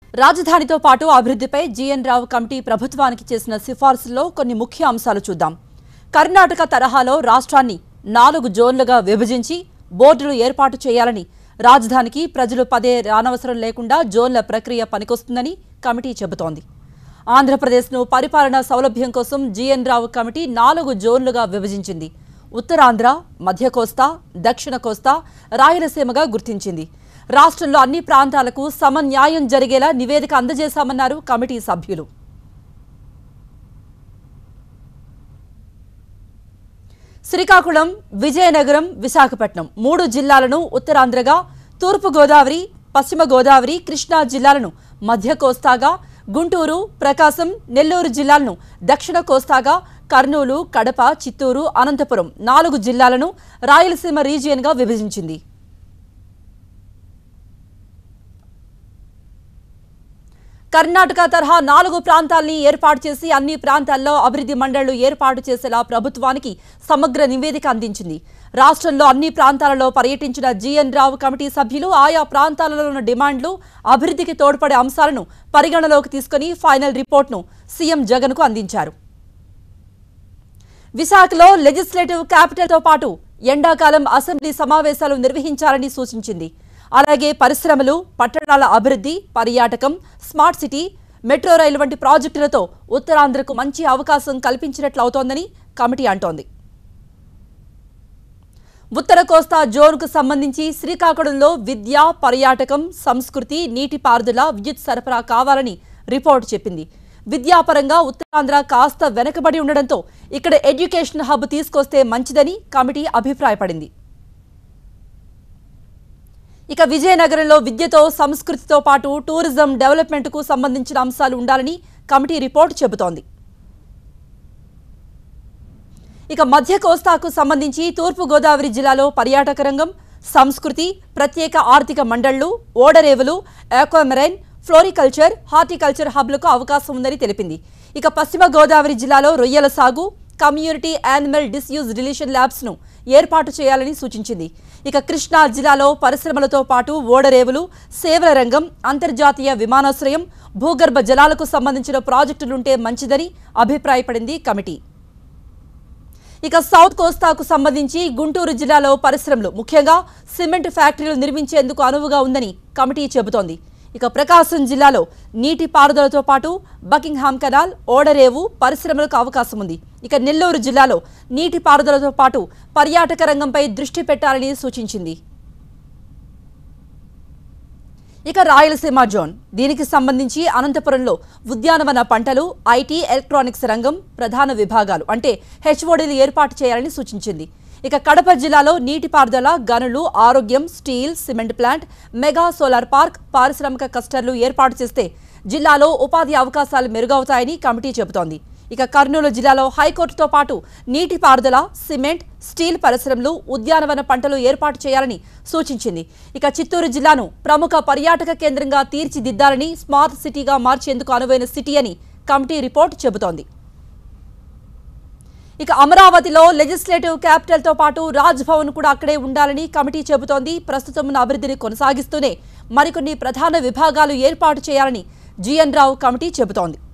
రాజధానితో పాటు అభివృద్ధిపై జీఎన్ రావు కమిటీ ప్రభుత్వానికి చేసిన సిఫార్సుల్లో కొన్ని ముఖ్య అంశాలు చూద్దాం కర్ణాటక తరహాలో రాష్ట్రాన్ని నాలుగు జోన్లుగా విభజించి బోర్డులు ఏర్పాటు చేయాలని రాజధానికి ప్రజలు పదే రానవసరం లేకుండా జోన్ల ప్రక్రియ పనికొస్తుందని కమిటీ చెబుతోంది ఆంధ్రప్రదేశ్ను పరిపాలనా సౌలభ్యం కోసం జీఎన్ రావు కమిటీ నాలుగు జోన్లుగా విభజించింది ఉత్తరాంధ్ర మధ్య కోస్తా దక్షిణ కోస్తా రాయలసీమగా గుర్తించింది రాష్ట్రంలో అన్ని ప్రాంతాలకు సమన్యాయం జరిగేలా నివేదిక అందజేశామన్నారు కమిటీ సభ్యులు శ్రీకాకుళం విజయనగరం విశాఖపట్నం మూడు జిల్లాలను ఉత్తరాంధ్రగా తూర్పు గోదావరి పశ్చిమ గోదావరి కృష్ణా జిల్లాలను మధ్య కోస్తాగా గుంటూరు ప్రకాశం నెల్లూరు జిల్లాలను దక్షిణ కోస్తాగా కర్నూలు కడప చిత్తూరు అనంతపురం నాలుగు జిల్లాలను రాయలసీమ రీజియన్గా విభజించింది కర్ణాటక తరహా నాలుగు ప్రాంతాల్ని ఏర్పాటు చేసి అన్ని ప్రాంతాల్లో అభివృద్ధి మండళ్లు ఏర్పాటు చేసేలా ప్రభుత్వానికి సమగ్ర నివేదిక అందించింది రాష్ట్రంలో అన్ని ప్రాంతాలలో పర్యటించిన జీఎన్ రావు కమిటీ సభ్యులు ఆయా ప్రాంతాలలో ఉన్న డిమాండ్లు అభివృద్ధికి తోడ్పడే అంశాలను పరిగణలోకి తీసుకుని ఫైనల్ రిపోర్ట్ను సీఎం జగన్కు అందించారు విశాఖలో లెజిస్లేటివ్ క్యాపిటల్తో పాటు ఎండాకాలం అసెంబ్లీ సమావేశాలు నిర్వహించాలని సూచించింది అలాగే పరిశ్రమలు పట్టణాల అభివృద్ధి పర్యాటకం స్మార్ట్ సిటీ మెట్రో రైలు వంటి ప్రాజెక్టులతో ఉత్తరాంధ్రకు మంచి అవకాశం కల్పించినట్లు అవుతోందని కమిటీ అంటోంది ఉత్తర కోస్తా జోన్కు సంబంధించి శ్రీకాకుళంలో విద్య పర్యాటకం సంస్కృతి నీటిపారుదల విద్యుత్ సరఫరా కావాలని రిపోర్ట్ చెప్పింది విద్యాపరంగా ఉత్తరాంధ్ర కాస్త వెనకబడి ఉండడంతో ఇక్కడ ఎడ్యుకేషన్ హబ్ తీసుకొస్తే మంచిదని కమిటీ అభిప్రాయపడింది ఇక విజయనగరంలో విద్యతో సంస్కృతితో పాటు టూరిజం డెవలప్మెంట్కు సంబంధించిన అంశాలు ఉండాలని కమిటీ రిపోర్ట్ చెబుతోంది ఇక మధ్య కోస్తాకు సంబంధించి తూర్పు గోదావరి జిల్లాలో పర్యాటక రంగం సంస్కృతి ప్రత్యేక ఆర్థిక మండళ్లు ఓడరేవులు ఆక్వామెరైన్ ఫ్లోరికల్చర్ హార్టికల్చర్ హబ్లకు అవకాశం ఉందని తెలిపింది ఇక పశ్చిమ గోదావరి జిల్లాలో రొయ్యల సాగు community animal disease relation labs ను ఏర్పాటు చేయాలని సూచించింది ఇక కృష్ణా జిల్లాలో పరిశ్రమలతో పాటు ఓడరేవులు సేవల రంగం అంతర్జాతీయ విమానాశ్రయం భూగర్భ జలాలకు సంబంధించిన ప్రాజెక్టులుంటే మంచిదని అభిప్రాయపడింది కమిటీ ఇక సౌత్ కోస్తాకు సంబంధించి గుంటూరు జిల్లాలో పరిశ్రమలు ముఖ్యంగా సిమెంట్ ఫ్యాక్టరీలు నిర్మించేందుకు అనువుగా ఉందని కమిటీ చెబుతోంది ఇక ప్రకాశం జిల్లాలో నీటి పారుదలతో పాటు బకింగ్హామ్ కెనాల్ ఓడరేవు పరిశ్రమలకు అవకాశం ఉంది ఇక నెల్లూరు జిల్లాలో నీటి పారుదలతో పాటు పర్యాటక రంగంపై దృష్టి పెట్టాలని సూచించింది ఇక రాయలసీమ జోన్ దీనికి సంబంధించి అనంతపురంలో ఉద్యానవన పంటలు ఐటీ ఎలక్ట్రానిక్స్ రంగం ప్రధాన విభాగాలు అంటే హెచ్ఓడీలు ఏర్పాటు చేయాలని సూచించింది ఇక కడప జిల్లాలో నీటిపారుదల గనులు ఆరోగ్యం steel cement plant mega solar park పారిశ్రామిక క్లస్టర్లు ఏర్పాటు చేస్తే జిల్లాలో ఉపాధి అవకాశాలు మెరుగవుతాయని కమిటీ చెబుతోంది ఇక కర్నూలు జిల్లాలో హైకోర్టుతో పాటు నీటిపారుదల సిమెంట్ స్టీల్ పరిశ్రమలు ఉద్యానవన పంటలు ఏర్పాటు చేయాలని సూచించింది ఇక చిత్తూరు జిల్లాను ప్రముఖ పర్యాటక కేంద్రంగా తీర్చిదిద్దాలని స్మార్ట్ సిటీగా మార్చేందుకు అనువైన సిటీ అని కమిటీ రిపోర్ట్ చెబుతోంది ఇక అమరావతిలో లెజిస్లేటివ్ క్యాపిటల్తో పాటు రాజ్ భవన్ కూడా అక్కడే ఉండాలని కమిటీ చెబుతోంది ప్రస్తుతం ఉన్న అభివృద్ధిని కొనసాగిస్తూనే మరికొన్ని ప్రధాన విభాగాలు ఏర్పాటు చేయాలని జీఎన్ రావు కమిటీ చెబుతోంది